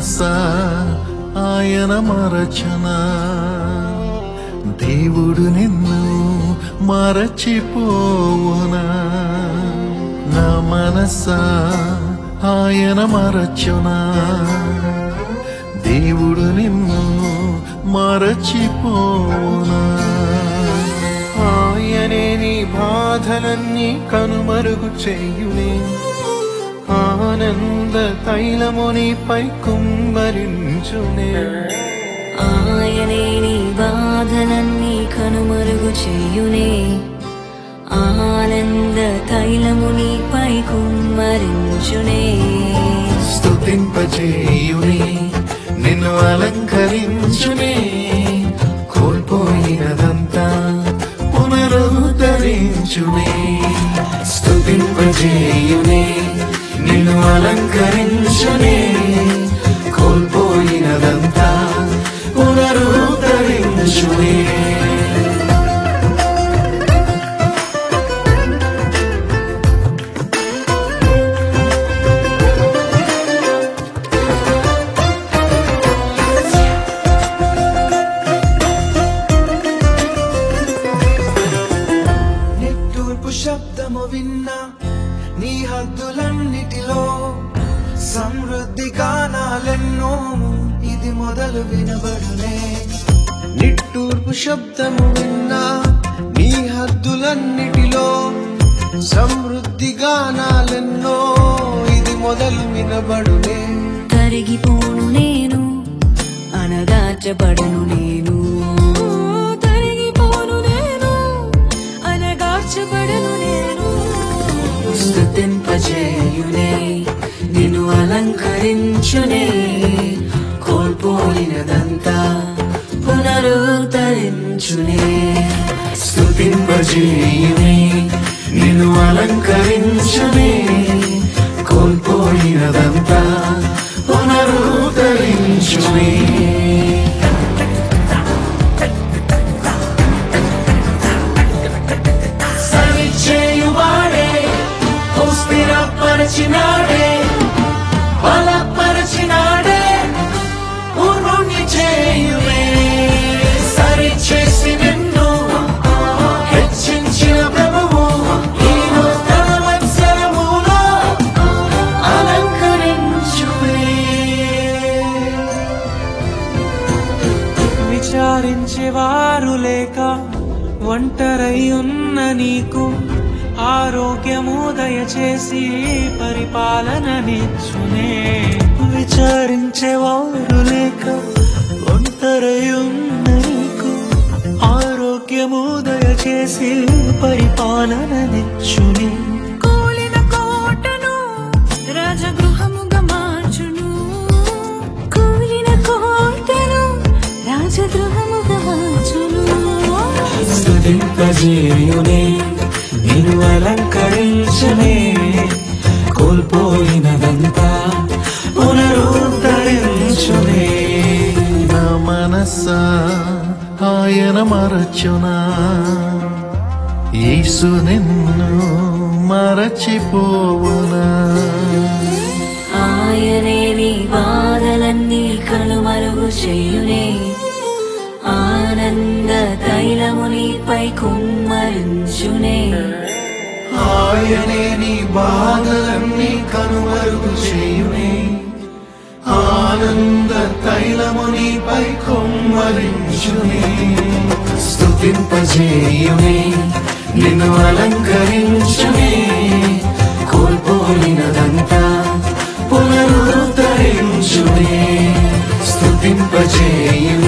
మనసా ఆయన మరచనా దేవుడు నిన్ను మరచిపోవునా నా మనసా ఆయన మరచునా దేవుడు నిన్ను మరచిపోవునా ఆయనే నీ బాధలన్నీ కనుమరుగు చేయునే ఆనంద తైలమునిపై కుమ్మరించునే ఆయనే నీ బాధలన్నీ కనుమరుగు చేయునే ఆనంద తైలము నీపై కుమ్మరించునే స్తుతింపజేయునే నిన్ను అలంకరించునే కోల్పోయినదంతా పునరుద్ధరించునే స్తుతింపజేయునే నిన్ను అలంకరించునే కోల్పోయినదంతా పునరుద్ధరించునే నిట్టూర్పు శబ్దము విన్నా నీ హద్దులన్నిటిలో సమృద్ధి గానాలెన్నో ఇది మొదలు వినబడునే నిట్టూర్పు శబ్దము విన్నా నీ హద్దులన్నిటిలో సమృద్ధి గానాలెన్నో ఇది మొదలు వినబడునే తరిగిపోను నేను అనగార్చబడను నేను తరిగిపోను నేను అనగార్చబడను నేను స్తుతింపజేయునే నిన్ను అలంకరించునే కోల్పోయినదంతా పునరుద్ధరించునే స్తుతింపజేయునే నిన్ను అలంకరించునే కోల్పోయినదంతా పునరుద్ధరించునే సరిచేయువాడే ఓ స్థిరపరచినాడే బలపరచినాడే పూర్ణుణ్ణి చేయునే సరిచేసి నిన్ను హెచ్చించిన ప్రభువు ఈ నూతన వత్సరములో అలంకరించునే విచారించేవారు లేక ఒంటరై ఉన్న నీకు ఆరోగ్యము దయచేసి పరిపాలననిచ్చునే విచారించేవారు లేక ఒంటరై ఉన్న నీకు ఆరోగ్యము దయచేసి పరిపాలననిచ్చునే కూలిన కోటను రాజగృహముగా మార్చును కూలిన కోటను రాజగృహముగా మార్చును స్తుతింపజేయునే నిన్ను అలంకరించనే కోల్పోయినదంతా పునరుద్ధరించునే నా మనసా ఆయన మరచునా యేసు నిన్ను మరచిపోవునా ఆయనే నీ బాధలన్నీ కనుమరుగు చేయునే ఆనంద తైలము నీపై కుమ్మరించునే ఆయనే నీ బాధలన్నీ కనుమరుగు చేయునే ఆనంద తైలము నీపై కొమ్మరించునే స్తుతింపజేయునే నిన్ను అలంకరించునే కోల్పోయినదంతా పునరుద్ధరించునే స్తుతింపజేయునే